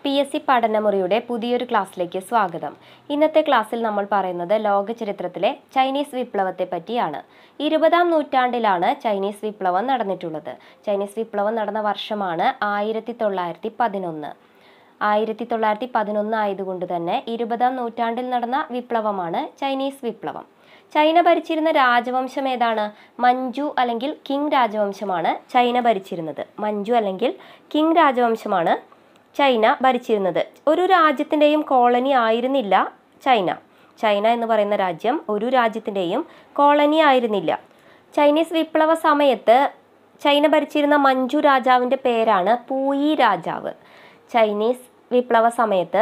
P S C പഠനമുറിയുടെ പുതിയൊരു ക്ലാസ്സിലേക്ക് സ്വാഗതം ഇന്നത്തെ ക്ലാസ്സിൽ നമ്മൾ പറയുന്നത് ലോക ചരിത്രത്തിലെ ചൈനീസ് വിപ്ലവത്തെ പറ്റിയാണ് ഇരുപതാം നൂറ്റാണ്ടിലാണ് ചൈനീസ് വിപ്ലവം നടന്നിട്ടുള്ളത് ചൈനീസ് വിപ്ലവം നടന്ന വർഷമാണ് ആയിരത്തി തൊള്ളായിരത്തി പതിനൊന്ന് ആയിരത്തി തൊള്ളായിരത്തി പതിനൊന്ന് ആയതുകൊണ്ട് തന്നെ ഇരുപതാം നൂറ്റാണ്ടിൽ നടന്ന വിപ്ലവമാണ് ചൈനീസ് വിപ്ലവം ചൈന ഭരിച്ചിരുന്ന രാജവംശം ഏതാണ് മഞ്ജു അല്ലെങ്കിൽ കിങ് രാജവംശമാണ് ചൈന ഭരിച്ചിരുന്നത് മഞ്ജു അല്ലെങ്കിൽ കിങ് രാജവംശമാണ് ചൈന ഭരിച്ചിരുന്നത് ഒരു രാജ്യത്തിൻ്റെയും കോളനി ആയിരുന്നില്ല ചൈന ചൈന എന്ന് പറയുന്ന രാജ്യം ഒരു രാജ്യത്തിൻ്റെയും കോളനി ആയിരുന്നില്ല ചൈനീസ് വിപ്ലവ സമയത്ത് ചൈന ഭരിച്ചിരുന്ന മഞ്ജു രാജാവിൻ്റെ പേരാണ് പൂയി രാജാവ് ചൈനീസ് വിപ്ലവ സമയത്ത്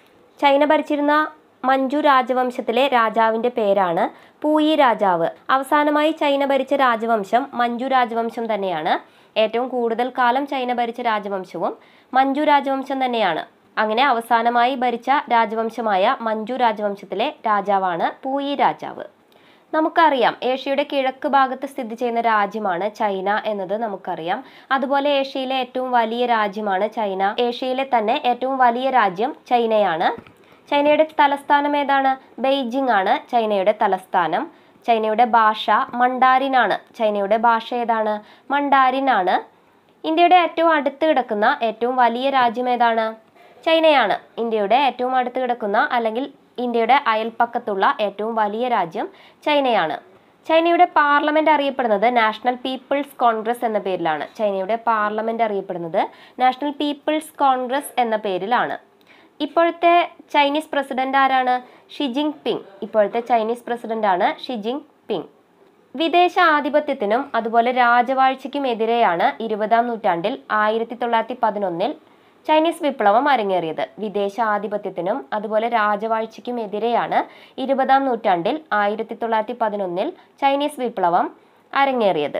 ചൈന ഭരിച്ചിരുന്ന മഞ്ജു രാജവംശത്തിലെ രാജാവിൻ്റെ പേരാണ് പൂയി രാജാവ് അവസാനമായി ചൈന ഭരിച്ച രാജവംശം മഞ്ജു രാജവംശം തന്നെയാണ് ഏറ്റവും കൂടുതൽ കാലം ചൈന ഭരിച്ച രാജവംശവും മഞ്ജു രാജവംശം തന്നെയാണ് അങ്ങനെ അവസാനമായി ഭരിച്ച രാജവംശമായ മഞ്ജു രാജവംശത്തിലെ രാജാവാണ് പൂയി രാജാവ് നമുക്കറിയാം ഏഷ്യയുടെ കിഴക്ക് ഭാഗത്ത് സ്ഥിതി ചെയ്യുന്ന രാജ്യമാണ് ചൈന എന്നത് നമുക്കറിയാം അതുപോലെ ഏഷ്യയിലെ ഏറ്റവും വലിയ രാജ്യമാണ് ചൈന ഏഷ്യയിലെ തന്നെ ഏറ്റവും വലിയ രാജ്യം ചൈനയാണ് ചൈനയുടെ തലസ്ഥാനം ഏതാണ് ബെയ്ജിംഗ് ആണ് ചൈനയുടെ തലസ്ഥാനം ചൈനയുടെ ഭാഷ മണ്ടാരിനാണ് ചൈനയുടെ ഭാഷ ഏതാണ് മണ്ടാരിനാണ് ഇന്ത്യയുടെ ഏറ്റവും അടുത്ത് കിടക്കുന്ന ഏറ്റവും വലിയ രാജ്യം ഏതാണ് ചൈനയാണ് ഇന്ത്യയുടെ ഏറ്റവും അടുത്ത് കിടക്കുന്ന അല്ലെങ്കിൽ ഇന്ത്യയുടെ അയൽപ്പക്കത്തുള്ള ഏറ്റവും വലിയ രാജ്യം ചൈനയാണ് ചൈനയുടെ പാർലമെന്റ് അറിയപ്പെടുന്നത് നാഷണൽ പീപ്പിൾസ് കോൺഗ്രസ് എന്ന പേരിലാണ് ചൈനയുടെ പാർലമെന്റ് അറിയപ്പെടുന്നത് നാഷണൽ പീപ്പിൾസ് കോൺഗ്രസ് എന്ന പേരിലാണ് ഇപ്പോഴത്തെ ചൈനീസ് പ്രസിഡന്റ് ആരാണ് ഷിജിങ് പിങ് ഇപ്പോഴത്തെ ചൈനീസ് പ്രസിഡന്റ് ആണ് ഷിജിങ് പിങ് വിദേശ ആധിപത്യത്തിനും അതുപോലെ രാജവാഴ്ചയ്ക്കും എതിരെയാണ് ഇരുപതാം നൂറ്റാണ്ടിൽ ആയിരത്തി തൊള്ളായിരത്തി പതിനൊന്നിൽ ചൈനീസ് വിപ്ലവം അരങ്ങേറിയത് വിദേശ ആധിപത്യത്തിനും അതുപോലെ രാജവാഴ്ചയ്ക്കും എതിരെയാണ് ഇരുപതാം നൂറ്റാണ്ടിൽ ആയിരത്തി തൊള്ളായിരത്തി പതിനൊന്നിൽ ചൈനീസ് വിപ്ലവം അരങ്ങേറിയത്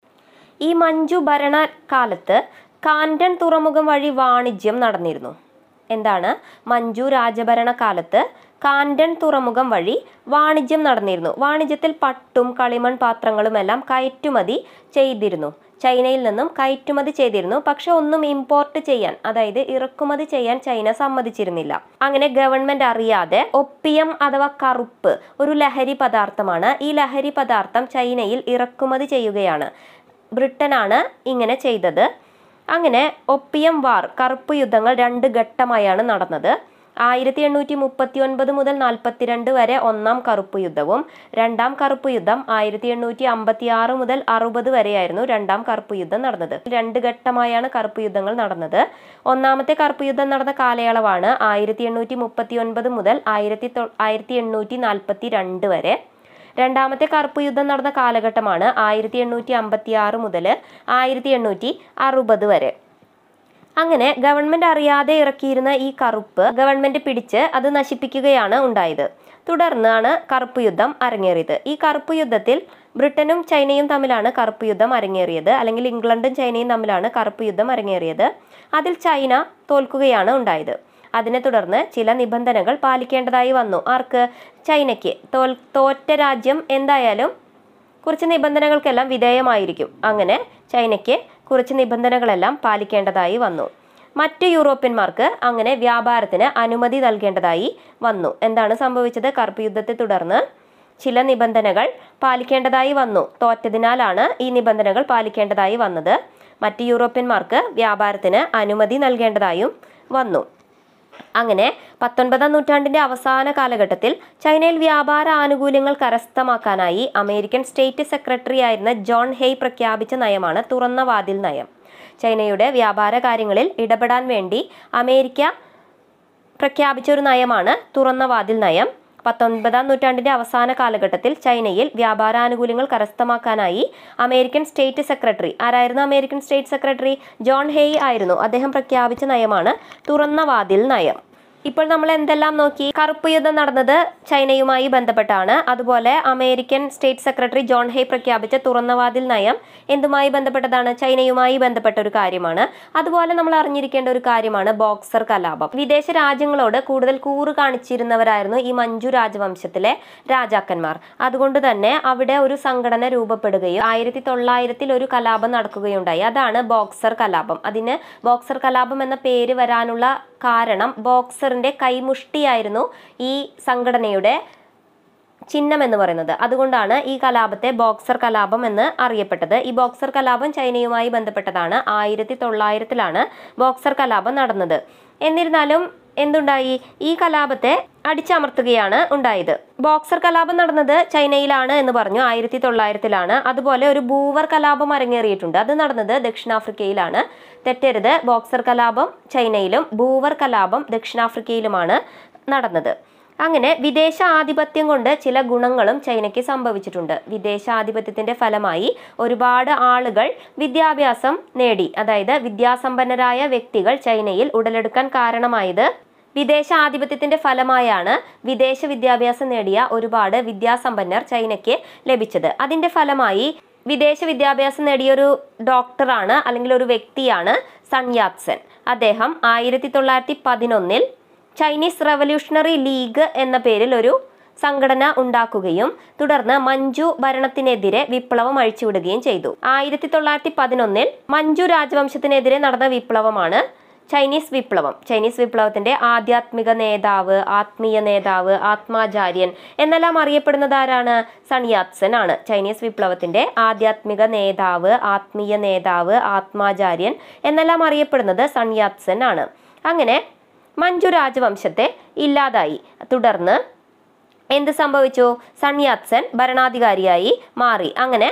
ഈ മഞ്ജു ഭരണകാലത്ത് കാൻഡൻ തുറമുഖം വഴി വാണിജ്യം നടന്നിരുന്നു എന്താണ് മഞ്ജു രാജഭരണ കാലത്ത് കാൻഡൻ തുറമുഖം വഴി വാണിജ്യം നടന്നിരുന്നു വാണിജ്യത്തിൽ പട്ടും കളിമൺ പാത്രങ്ങളും എല്ലാം കയറ്റുമതി ചെയ്തിരുന്നു ചൈനയിൽ നിന്നും കയറ്റുമതി ചെയ്തിരുന്നു പക്ഷെ ഒന്നും ഇമ്പോർട്ട് ചെയ്യാൻ അതായത് ഇറക്കുമതി ചെയ്യാൻ ചൈന സമ്മതിച്ചിരുന്നില്ല അങ്ങനെ ഗവൺമെന്റ് അറിയാതെ ഒപ്പിയം അഥവാ കറുപ്പ് ഒരു ലഹരി പദാർത്ഥമാണ് ഈ ലഹരി പദാർത്ഥം ചൈനയിൽ ഇറക്കുമതി ചെയ്യുകയാണ് ബ്രിട്ടനാണ് ഇങ്ങനെ ചെയ്തത് അങ്ങനെ ഒപ്പിയം വാർ കറുപ്പ് യുദ്ധങ്ങൾ രണ്ട് ഘട്ടമായാണ് നടന്നത് ആയിരത്തി എണ്ണൂറ്റി മുപ്പത്തി ഒൻപത് മുതൽ നാൽപ്പത്തിരണ്ട് വരെ ഒന്നാം കറുപ്പ് യുദ്ധവും രണ്ടാം കറുപ്പ് യുദ്ധം ആയിരത്തി എണ്ണൂറ്റി അമ്പത്തി ആറ് മുതൽ അറുപത് വരെയായിരുന്നു രണ്ടാം കറുപ്പ് യുദ്ധം നടന്നത് രണ്ട് ഘട്ടമായാണ് കറുപ്പ് യുദ്ധങ്ങൾ നടന്നത് ഒന്നാമത്തെ കറുപ്പ് യുദ്ധം നടന്ന കാലയളവാണ് ആയിരത്തി എണ്ണൂറ്റി മുപ്പത്തി ഒൻപത് മുതൽ ആയിരത്തി തൊ ആയിരത്തി എണ്ണൂറ്റി നാൽപ്പത്തി രണ്ട് വരെ രണ്ടാമത്തെ കറുപ്പ് യുദ്ധം നടന്ന കാലഘട്ടമാണ് ആയിരത്തി എണ്ണൂറ്റി അമ്പത്തി ആറ് മുതൽ ആയിരത്തി എണ്ണൂറ്റി അറുപത് വരെ അങ്ങനെ ഗവൺമെന്റ് അറിയാതെ ഇറക്കിയിരുന്ന ഈ കറുപ്പ് ഗവൺമെന്റ് പിടിച്ച് അത് നശിപ്പിക്കുകയാണ് ഉണ്ടായത് തുടർന്നാണ് കറുപ്പ് യുദ്ധം അരങ്ങേറിയത് ഈ കറുപ്പ് യുദ്ധത്തിൽ ബ്രിട്ടനും ചൈനയും തമ്മിലാണ് കറുപ്പ് യുദ്ധം അരങ്ങേറിയത് അല്ലെങ്കിൽ ഇംഗ്ലണ്ടും ചൈനയും തമ്മിലാണ് കറുപ്പ് യുദ്ധം അരങ്ങേറിയത് അതിൽ ചൈന തോൽക്കുകയാണ് ഉണ്ടായത് അതിനെ തുടർന്ന് ചില നിബന്ധനകൾ പാലിക്കേണ്ടതായി വന്നു ആർക്ക് ചൈനയ്ക്ക് തോൽ തോറ്റ രാജ്യം എന്തായാലും കുറച്ച് നിബന്ധനകൾക്കെല്ലാം വിധേയമായിരിക്കും അങ്ങനെ ചൈനയ്ക്ക് കുറച്ച് നിബന്ധനകളെല്ലാം പാലിക്കേണ്ടതായി വന്നു മറ്റ് യൂറോപ്യന്മാർക്ക് അങ്ങനെ വ്യാപാരത്തിന് അനുമതി നൽകേണ്ടതായി വന്നു എന്താണ് സംഭവിച്ചത് കറുപ്പ് യുദ്ധത്തെ തുടർന്ന് ചില നിബന്ധനകൾ പാലിക്കേണ്ടതായി വന്നു തോറ്റതിനാലാണ് ഈ നിബന്ധനകൾ പാലിക്കേണ്ടതായി വന്നത് മറ്റ് യൂറോപ്യന്മാർക്ക് വ്യാപാരത്തിന് അനുമതി നൽകേണ്ടതായും വന്നു അങ്ങനെ പത്തൊൻപതാം നൂറ്റാണ്ടിന്റെ അവസാന കാലഘട്ടത്തിൽ ചൈനയിൽ വ്യാപാര ആനുകൂല്യങ്ങൾ കരസ്ഥമാക്കാനായി അമേരിക്കൻ സ്റ്റേറ്റ് സെക്രട്ടറി ആയിരുന്ന ജോൺ ഹെയ് പ്രഖ്യാപിച്ച നയമാണ് തുറന്ന വാതിൽ നയം ചൈനയുടെ വ്യാപാര കാര്യങ്ങളിൽ ഇടപെടാൻ വേണ്ടി അമേരിക്ക പ്രഖ്യാപിച്ച ഒരു നയമാണ് തുറന്ന വാതിൽ നയം പത്തൊൻപതാം നൂറ്റാണ്ടിന്റെ അവസാന കാലഘട്ടത്തിൽ ചൈനയിൽ വ്യാപാരാനുകൂല്യങ്ങൾ കരസ്ഥമാക്കാനായി അമേരിക്കൻ സ്റ്റേറ്റ് സെക്രട്ടറി ആരായിരുന്നു American state secretary John Hay ആയിരുന്നു അദ്ദേഹം പ്രഖ്യാപിച്ച നയമാണ് തുറന്ന വാതിൽ നയം ഇപ്പോൾ നമ്മൾ എന്തെല്ലാം നോക്കി കറുപ്പ് യുദ്ധം നടന്നത് ചൈനയുമായി ബന്ധപ്പെട്ടാണ് അതുപോലെ American state secretary John Hay പ്രഖ്യാപിച്ച തുറന്നവാതിൽ നയം എന്തുമായി ബന്ധപ്പെട്ടതാണ് ചൈനയുമായി ബന്ധപ്പെട്ട ഒരു കാര്യമാണ് അതുപോലെ നമ്മൾ അറിഞ്ഞിരിക്കേണ്ട ഒരു കാര്യമാണ് ബോക്സർ കലാപം വിദേശ രാജ്യങ്ങളോട് കൂടുതൽ കൂറ് കാണിച്ചിരുന്നവരായിരുന്നു ഈ മഞ്ജു രാജവംശത്തിലെ രാജാക്കന്മാർ അതുകൊണ്ട് തന്നെ അവിടെ ഒരു സംഘടന രൂപപ്പെടുകയും ആയിരത്തി തൊള്ളായിരത്തിൽ ഒരു കലാപം നടക്കുകയുണ്ടായി അതാണ് ബോക്സർ കലാപം അതിന് ബോക്സർ കലാപം എന്ന പേര് വരാനുള്ള കാരണം ബോക്സറിന്റെ കൈമുഷ്ടിയായിരുന്നു ഈ സംഘടനയുടെ ചിഹ്നം എന്ന് പറയുന്നത് അതുകൊണ്ടാണ് ഈ കലാപത്തെ ബോക്സർ കലാപം എന്ന് അറിയപ്പെട്ടത് ഈ ബോക്സർ കലാപം ചൈനയുമായി ബന്ധപ്പെട്ടതാണ് ആയിരത്തി തൊള്ളായിരത്തിലാണ് ബോക്സർ കലാപം നടന്നത് എന്നിരുന്നാലും എന്തുണ്ടായി ഈ കലാപത്തെ അടിച്ചമർത്തുകയാണ് ഉണ്ടായത് ബോക്സർ കലാപം നടന്നത് ചൈനയിലാണ് എന്ന് പറഞ്ഞു ആയിരത്തി തൊള്ളായിരത്തിലാണ് അതുപോലെ ഒരു ബൂവർ കലാപം അരങ്ങേറിയിട്ടുണ്ട് അത് നടന്നത് ദക്ഷിണാഫ്രിക്കയിലാണ് തെറ്റരുത് ബോക്സർ കലാപം ചൈനയിലും ബൂവർ കലാപം ദക്ഷിണാഫ്രിക്കയിലുമാണ് നടന്നത് അങ്ങനെ വിദേശ ആധിപത്യം കൊണ്ട് ചില ഗുണങ്ങളും ചൈനയ്ക്ക് സംഭവിച്ചിട്ടുണ്ട് വിദേശാധിപത്യത്തിന്റെ ഫലമായി ഒരുപാട് ആളുകൾ വിദ്യാഭ്യാസം നേടി അതായത് വിദ്യാസമ്പന്നരായ വ്യക്തികൾ ചൈനയിൽ ഉടലെടുക്കാൻ കാരണമായത് വിദേശാധിപത്യത്തിന്റെ ഫലമായാണ് വിദേശ വിദ്യാഭ്യാസം നേടിയ ഒരുപാട് വിദ്യാസമ്പന്നർ ചൈനയ്ക്ക് ലഭിച്ചത് അതിന്റെ ഫലമായി വിദേശ വിദ്യാഭ്യാസം നേടിയ ഒരു ഡോക്ടറാണ് അല്ലെങ്കിൽ ഒരു വ്യക്തിയാണ് സൺയാത്സൻ അദ്ദേഹം ആയിരത്തി തൊള്ളായിരത്തി പതിനൊന്നിൽ ചൈനീസ് റവല്യൂഷണറി ലീഗ് എന്ന പേരിൽ ഒരു സംഘടന ഉണ്ടാക്കുകയും തുടർന്ന് മഞ്ജു ഭരണത്തിനെതിരെ വിപ്ലവം അഴിച്ചുവിടുകയും ചെയ്തു ആയിരത്തി തൊള്ളായിരത്തി പതിനൊന്നിൽ മഞ്ജു രാജവംശത്തിനെതിരെ നടന്ന വിപ്ലവമാണ് ചൈനീസ് വിപ്ലവം ചൈനീസ് വിപ്ലവത്തിന്റെ ആധ്യാത്മിക നേതാവ് ആത്മീയ നേതാവ് ആത്മാചാര്യൻ എന്നെല്ലാം അറിയപ്പെടുന്നത് ആരാണ് സണിയാത്സൻ ആണ് ചൈനീസ് വിപ്ലവത്തിന്റെ ആധ്യാത്മിക നേതാവ് ആത്മീയ നേതാവ് ആത്മാചാര്യൻ എന്നെല്ലാം അറിയപ്പെടുന്നത് സണിയാത്സൻ ആണ് അങ്ങനെ മഞ്ജു രാജവംശത്തെ ഇല്ലാതായി തുടർന്ന് എന്ത് സംഭവിച്ചു സൺയാത്സൻ ഭരണാധികാരിയായി മാറി അങ്ങനെ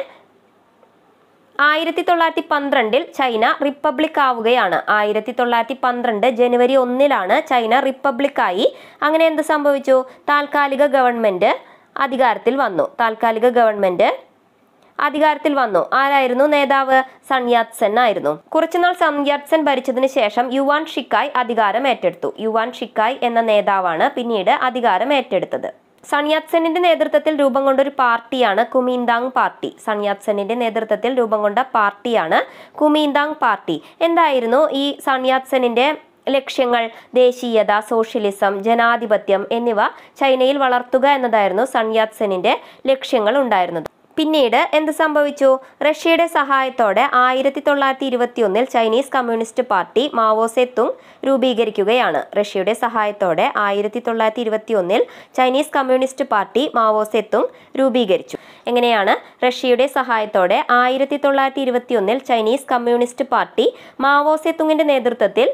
ആയിരത്തി തൊള്ളായിരത്തി പന്ത്രണ്ടിൽ ചൈന റിപ്പബ്ലിക് ആവുകയാണ് ആയിരത്തി തൊള്ളായിരത്തി പന്ത്രണ്ട് ജനുവരി ഒന്നിലാണ് ചൈന റിപ്പബ്ലിക്കായി അങ്ങനെ എന്ത് സംഭവിച്ചു താൽക്കാലിക ഗവൺമെന്റ് അധികാരത്തിൽ വന്നു താൽക്കാലിക ഗവൺമെന്റ് അധികാരത്തിൽ വന്നു ആരായിരുന്നു നേതാവ് സൺയാത്സൻ ആയിരുന്നു കുറച്ചുനാൾ സൺയാത്സൻ ഭരിച്ചതിന് ശേഷം യുവാൻ ഷിക്കായ് അധികാരം ഏറ്റെടുത്തു യുവാൻ ഷിക്കായ് എന്ന നേതാവാണ് പിന്നീട് അധികാരം ഏറ്റെടുത്തത് സൺയാത്സെനിന്റെ നേതൃത്വത്തിൽ രൂപം കൊണ്ട ഒരു പാർട്ടിയാണ് കുമീന്താങ് പാർട്ടി സൺയാത്സെനിന്റെ നേതൃത്വത്തിൽ രൂപം കൊണ്ട പാർട്ടിയാണ് കുമീന്താങ് പാർട്ടി എന്തായിരുന്നു ഈ സൺയാത്സെനിന്റെ ലക്ഷ്യങ്ങൾ ദേശീയത സോഷ്യലിസം ജനാധിപത്യം എന്നിവ ചൈനയിൽ വളർത്തുക എന്നതായിരുന്നു സൺയാത്സെനിന്റെ ലക്ഷ്യങ്ങൾ ഉണ്ടായിരുന്നത് പിന്നീട് എന്ത് സംഭവിച്ചു റഷ്യയുടെ സഹായത്തോടെ ആയിരത്തി തൊള്ളായിരത്തി ഇരുപത്തിയൊന്നിൽ Chinese Communist party Mao Tse Tung രൂപീകരിക്കുകയാണ് റഷ്യയുടെ സഹായത്തോടെ ആയിരത്തി തൊള്ളായിരത്തി ഇരുപത്തിയൊന്നിൽ Chinese Communist party Mao Tse Tung രൂപീകരിച്ചു എങ്ങനെയാണ് റഷ്യയുടെ സഹായത്തോടെ ആയിരത്തി തൊള്ളായിരത്തി ഇരുപത്തിയൊന്നിൽ ചൈനീസ് കമ്മ്യൂണിസ്റ്റ് പാർട്ടി മാവോസെ തുങ്ങിന്റെ നേതൃത്വത്തിൽ